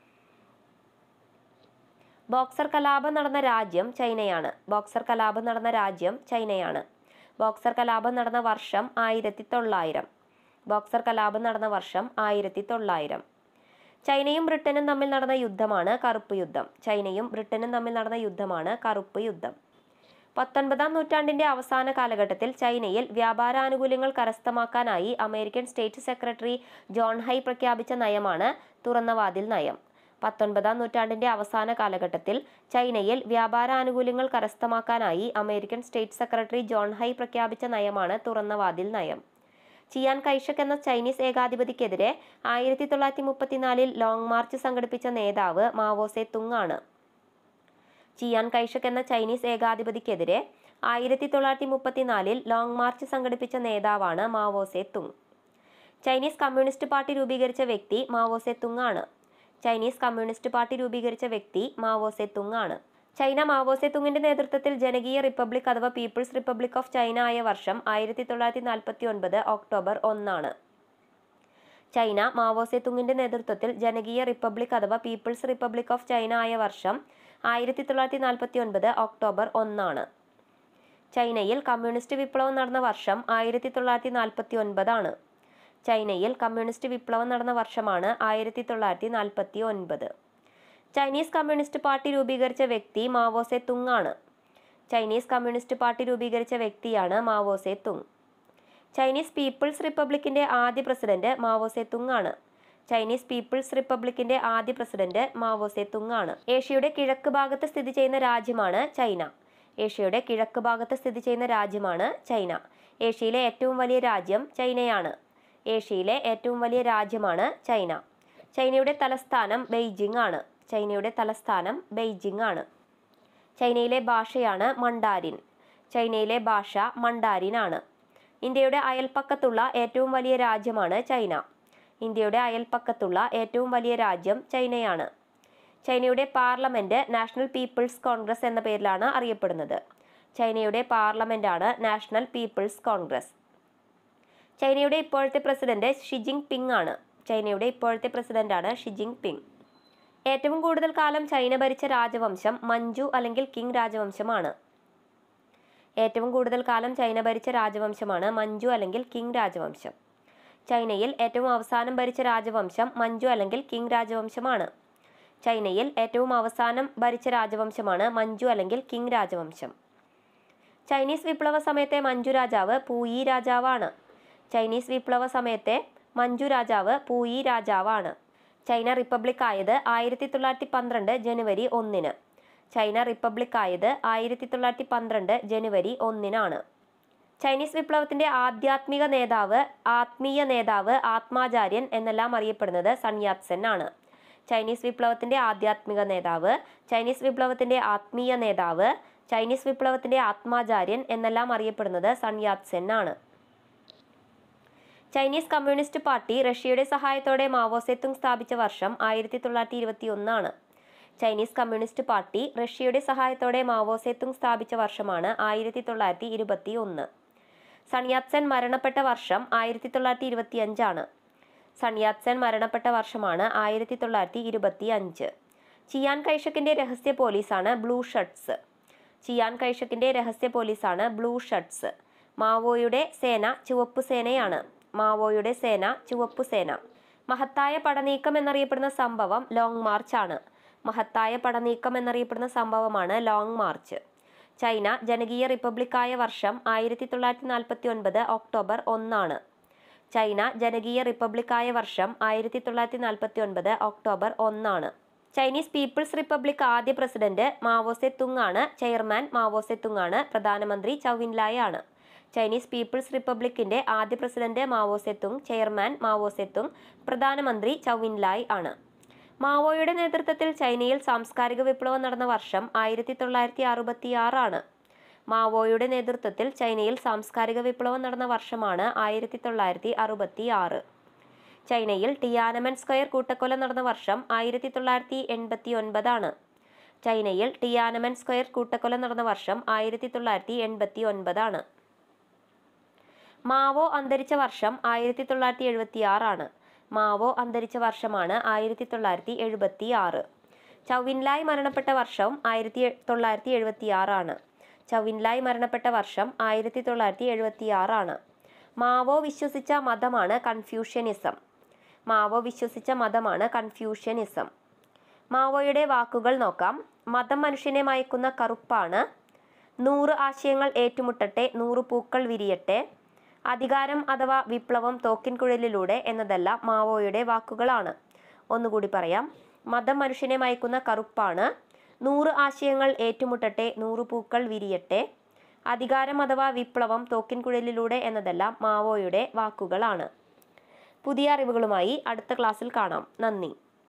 ബോക്സർ കലാപം നടന്ന രാജ്യം ചൈനയാണ് ബോക്സർ കലാപം നടന്ന രാജ്യം ചൈനയാണ് ബോക്സർ കലാപം നടന്ന വർഷം ആയിരത്തി തൊള്ളായിരം ബോക്സർ കലാപം നടന്ന വർഷം ആയിരത്തി തൊള്ളായിരം ചൈനയും ബ്രിട്ടനും തമ്മിൽ നടന്ന യുദ്ധമാണ് കറുപ്പ് യുദ്ധം ചൈനയും ബ്രിട്ടനും തമ്മിൽ നടന്ന യുദ്ധമാണ് കറുപ്പ് യുദ്ധം പത്തൊൻപതാം നൂറ്റാണ്ടിന്റെ അവസാന കാലഘട്ടത്തിൽ ചൈനയിൽ വ്യാപാരാനുകൂല്യങ്ങൾ കരസ്ഥമാക്കാനായി American state secretary John Hay പ്രഖ്യാപിച്ച നയമാണ് തുറന്ന വാതിൽ നയം പത്തൊൻപതാം നൂറ്റാണ്ടിന്റെ അവസാന കാലഘട്ടത്തിൽ ചൈനയിൽ വ്യാപാരാനുകൂല്യങ്ങൾ കരസ്ഥമാക്കാനായി American state secretary John Hay പ്രഖ്യാപിച്ച നയമാണ് തുറന്ന വാതിൽ നയം ചിയാൻ കൈഷക് എന്ന ചൈനീസ് ഏകാധിപതിക്കെതിരെ ആയിരത്തി തൊള്ളായിരത്തി മുപ്പത്തിനാലിൽ ലോങ് മാർച്ച് സംഘടിപ്പിച്ച നേതാവ് മാവോസെ തുങ് ആണ് ചിയാൻ കൈഷക് എന്ന ചൈനീസ് ഏകാധിപതിക്കെതിരെ ആയിരത്തി തൊള്ളായിരത്തി മുപ്പത്തിനാലിൽ ലോങ് മാർച്ച് സംഘടിപ്പിച്ച നേതാവാണ് Mao Tse Tung Chinese Communist party രൂപീകരിച്ച വ്യക്തി മാവോസെ തുങ് ആണ് ചൈനീസ് കമ്മ്യൂണിസ്റ്റ് പാർട്ടി രൂപീകരിച്ച വ്യക്തി മാവോസെ തുങ് ആണ് ചൈന മാവോസെ തുങ്ങിന്റെ നേതൃത്വത്തിൽ ജനകീയ റിപ്പബ്ലിക് അഥവാ പീപ്പിൾസ് റിപ്പബ്ലിക് ഓഫ് ചൈന ആയ വർഷം ആയിരത്തി തൊള്ളായിരത്തി നാൽപ്പത്തി ഒൻപത് ഒക്ടോബർ ഒന്നാണ് ചൈന മാവോസെ തുങ്ങിന്റെ നേതൃത്വത്തിൽ ജനകീയ റിപ്പബ്ലിക് അഥവാ പീപ്പിൾസ് റിപ്പബ്ലിക് ഓഫ് ചൈന ആയ വർഷം ആയിരത്തി തൊള്ളായിരത്തി നാൽപ്പത്തി ഒൻപത് ഒക്ടോബർ ഒന്നാണ് ചൈനയിൽ കമ്മ്യൂണിസ്റ്റ് വിപ്ലവം നടന്ന വർഷം ആയിരത്തി തൊള്ളായിരത്തി നാൽപ്പത്തി ഒൻപതാണ് ചൈനയിൽ കമ്മ്യൂണിസ്റ്റ് വിപ്ലവം നടന്ന വർഷമാണ് ആയിരത്തി തൊള്ളായിരത്തി നാൽപ്പത്തി ഒൻപത് ചൈനീസ് കമ്മ്യൂണിസ്റ്റ് പാർട്ടി രൂപീകരിച്ച വ്യക്തി മാവോസെ തുങ് ആണ് ചൈനീസ് കമ്മ്യൂണിസ്റ്റ് പാർട്ടി രൂപീകരിച്ച വ്യക്തിയാണ് മാവോസെ തുങ് ചൈനീസ് പീപ്പിൾസ് റിപ്പബ്ലിക്കിന്റെ ആദ്യ പ്രസിഡന്റ് മാവോസെ തുങ് ആണ് ചൈനീസ് പീപ്പിൾസ് റിപ്പബ്ലിക്കിന്റെ ആദ്യ പ്രസിഡന്റ് മാവോസെ തുങ് ആണ് ഏഷ്യയുടെ കിഴക്ക് ഭാഗത്ത് സ്ഥിതി ചെയ്യുന്ന രാജ്യമാണ് ചൈന ഏഷ്യയുടെ കിഴക്ക് ഭാഗത്ത് സ്ഥിതി ചെയ്യുന്ന രാജ്യമാണ് ചൈന ഏഷ്യയിലെ ഏറ്റവും വലിയ രാജ്യം ചൈനയാണ് ഏഷ്യയിലെ ഏറ്റവും വലിയ രാജ്യമാണ് ചൈന ചൈനയുടെ തലസ്ഥാനം ബെയ്ജിംഗ് ആണ് ചൈനയുടെ തലസ്ഥാനം ബെയ്ജിംഗ് ആണ് ചൈനയിലെ ഭാഷയാണ് മണ്ടാരിൻ ചൈനയിലെ ഭാഷ മണ്ടാരിൻ ആണ് ഇന്ത്യയുടെ അയൽപ്പക്കത്തുള്ള ഏറ്റവും വലിയ രാജ്യമാണ് ചൈന ഇന്ത്യയുടെ അയൽപ്പക്കത്തുള്ള ഏറ്റവും വലിയ രാജ്യം ചൈനയാണ് ചൈനയുടെ പാർലമെന്റ് നാഷണൽ പീപ്പിൾസ് കോൺഗ്രസ് എന്ന പേരിലാണ് അറിയപ്പെടുന്നത് ചൈനയുടെ പാർലമെന്റാണ് നാഷണൽ പീപ്പിൾസ് കോൺഗ്രസ് ചൈനയുടെ ഇപ്പോഴത്തെ പ്രസിഡന്റ് ഷിജിങ് പിങ് ആണ് ചൈനയുടെ ഇപ്പോഴത്തെ പ്രസിഡന്റാണ് ഷിജിങ് പിങ് ഏറ്റവും കൂടുതൽ കാലം ചൈന ഭരിച്ച രാജവംശം മഞ്ജു അല്ലെങ്കിൽ കിങ് രാജവംശമാണ് ഏറ്റവും കൂടുതൽ കാലം ചൈന ഭരിച്ച രാജവംശമാണ് മഞ്ജു അല്ലെങ്കിൽ കിങ് രാജവംശം ചൈനയിൽ ഏറ്റവും അവസാനം ഭരിച്ച രാജവംശം മഞ്ജു അല്ലെങ്കിൽ കിങ് രാജവംശമാണ് ചൈനയിൽ ഏറ്റവും അവസാനം ഭരിച്ച രാജവംശമാണ് മഞ്ജു അല്ലെങ്കിൽ കിങ് രാജവംശം ചൈനീസ് വിപ്ലവ സമയത്തെ മഞ്ജു രാജാവ് പൂയി രാജാവാണ് ചൈനീസ് വിപ്ലവ സമയത്തെ മഞ്ജു രാജാവ് പൂയി രാജാവാണ് ചൈന റിപ്പബ്ലിക് ആയത് ആയിരത്തി തൊള്ളായിരത്തി പന്ത്രണ്ട് ജനുവരി ഒന്നിന് ചൈന റിപ്പബ്ലിക് ആയത് ആയിരത്തി തൊള്ളായിരത്തി പന്ത്രണ്ട് ജനുവരി ഒന്നിനാണ് ചൈനീസ് വിപ്ലവത്തിന്റെ ആധ്യാത്മിക നേതാവ് ആത്മീയ നേതാവ് ആത്മാചാര്യൻ എന്നെല്ലാം അറിയപ്പെടുന്നത് സൺയാത് സെൻ ആണ് ചൈനീസ് വിപ്ലവത്തിന്റെ ആധ്യാത്മിക നേതാവ് ചൈനീസ് വിപ്ലവത്തിന്റെ ആത്മീയ നേതാവ് ചൈനീസ് വിപ്ലവത്തിന്റെ ആത്മാചാര്യൻ എന്നെല്ലാം അറിയപ്പെടുന്നത് സൺയാത് സെൻ ആണ് ചൈനീസ് കമ്മ്യൂണിസ്റ്റ് പാർട്ടി റഷ്യയുടെ സഹായത്തോടെ മാവോസെത്തുങ് സ്ഥാപിച്ച വർഷം ആയിരത്തി തൊള്ളായിരത്തി ഇരുപത്തി ഒന്നാണ് ചൈനീസ് കമ്മ്യൂണിസ്റ്റ് പാർട്ടി റഷ്യയുടെ സഹായത്തോടെ മാവോസെത്തുങ് സ്ഥാപിച്ച വർഷമാണ് ആയിരത്തി തൊള്ളായിരത്തി ഇരുപത്തി ഒന്ന് സൺയാത്സെൻ മരണപ്പെട്ട വർഷം ആയിരത്തി തൊള്ളായിരത്തി ഇരുപത്തി അഞ്ചാണ് സൺയാത്സെൻ മരണപ്പെട്ട വർഷമാണ് ആയിരത്തി തൊള്ളായിരത്തി ഇരുപത്തി അഞ്ച് ചിയാൻ കൈഷക്കിന്റെ രഹസ്യ പോലീസാണ് ബ്ലൂ ഷർട്ട്സ് ചിയാൻ കൈഷക്കിന്റെ രഹസ്യ പോലീസാണ് ബ്ലൂ ഷർട്ട്സ് മാവോയുടെ സേന ചുവപ്പ് സേനയാണ് മാവോയുടെ സേന ചുവപ്പ് സേന മഹത്തായ പടനീക്കം എന്നറിയപ്പെടുന്ന സംഭവം ലോങ് മാർച്ച് ആണ് മഹത്തായ പടനീക്കം എന്നറിയപ്പെടുന്ന സംഭവമാണ് ലോങ് മാർച്ച് ചൈന ജനകീയ റിപ്പബ്ലിക്കായ വർഷം ആയിരത്തി തൊള്ളായിരത്തി നാൽപ്പത്തി ഒൻപത് ഒക്ടോബർ ഒന്നാണ് ചൈന ജനകീയ റിപ്പബ്ലിക്കായ വർഷം ആയിരത്തി തൊള്ളായിരത്തി നാൽപ്പത്തി ഒൻപത് ഒക്ടോബർ ഒന്നാണ് ചൈനീസ് പീപ്പിൾസ് റിപ്പബ്ലിക് ആദ്യ പ്രസിഡന്റ് മാവോസെ തുങ് ആണ് ചെയർമാൻ മാവോസെ തുങ് ആണ് പ്രധാനമന്ത്രി ചൗവിൻലായ് ആണ് ചൈനീസ് പീപ്പിൾസ് റിപ്പബ്ലിക്കിന്റെ ആദ്യ പ്രസിഡന്റ് മാവോസെ തുങ് ചെയർമാൻ മാവോസെ തുങ് പ്രധാനമന്ത്രി ചൗവിൻലായ് ആണ് മാവോയുടെ നേതൃത്വത്തിൽ ചൈനയിൽ സാംസ്കാരിക വിപ്ലവം നടന്ന വർഷം ആയിരത്തി തൊള്ളായിരത്തി അറുപത്തി ആറാണ് മാവോയുടെ നേതൃത്വത്തിൽ ചൈനയിൽ സാംസ്കാരിക വിപ്ലവം നടന്ന വർഷമാണ് ആയിരത്തി തൊള്ളായിരത്തി അറുപത്തി ആറ് ചൈനയിൽ ടിയാനമൻ സ്ക്വയർ കൂട്ടക്കൊല നടന്ന വർഷം ആയിരത്തി തൊള്ളായിരത്തി എൺപത്തി ഒൻപതാണ് ചൈനയിൽ ടിയാനമൻ സ്ക്വയർ കൂട്ടക്കൊല നടന്ന വർഷം ആയിരത്തി തൊള്ളായിരത്തി എൺപത്തി ഒൻപതാണ് മാവോ അന്തരിച്ച വർഷം ആയിരത്തി തൊള്ളായിരത്തി എഴുപത്തി ആറാണ് മാവോ അന്തരിച്ച വർഷമാണ് ആയിരത്തി തൊള്ളായിരത്തി എഴുപത്തി ആറ് ചൗവിൻലായ് മരണപ്പെട്ട വർഷം ആയിരത്തി തൊള്ളായിരത്തി എഴുപത്തി ആറാണ് ചൗവിൻലായ് മരണപ്പെട്ട വർഷം ആയിരത്തി തൊള്ളായിരത്തി എഴുപത്തി ആറാണ് മാവോ വിശ്വസിച്ച മതമാണ് കൺഫ്യൂഷ്യനിസം മാവോ വിശ്വസിച്ച മതമാണ് കൺഫ്യൂഷ്യനിസം മാവോയുടെ വാക്കുകൾ നോക്കാം മതം മനുഷ്യനെ മയക്കുന്ന കറുപ്പാണ് നൂറ് ആശയങ്ങൾ ഏറ്റുമുട്ടട്ടെ നൂറ് പൂക്കൾ വിരിയട്ടെ അധികാരം അഥവാ വിപ്ലവം തോക്കിൻകുഴലിലൂടെ എന്നതെല്ലാം മാവോയുടെ വാക്കുകളാണ് ഒന്നുകൂടി പറയാം മതം മനുഷ്യനെ മയക്കുന്ന കറുപ്പാണ് നൂറ് ആശയങ്ങൾ ഏറ്റുമുട്ടട്ടെ നൂറ് പൂക്കൾ വിരിയട്ടെ അധികാരം അഥവാ വിപ്ലവം തോക്കിൻകുഴലിലൂടെ എന്നതെല്ലാം മാവോയുടെ വാക്കുകളാണ് പുതിയ അറിവുകളുമായി അടുത്ത ക്ലാസ്സിൽ കാണാം നന്ദി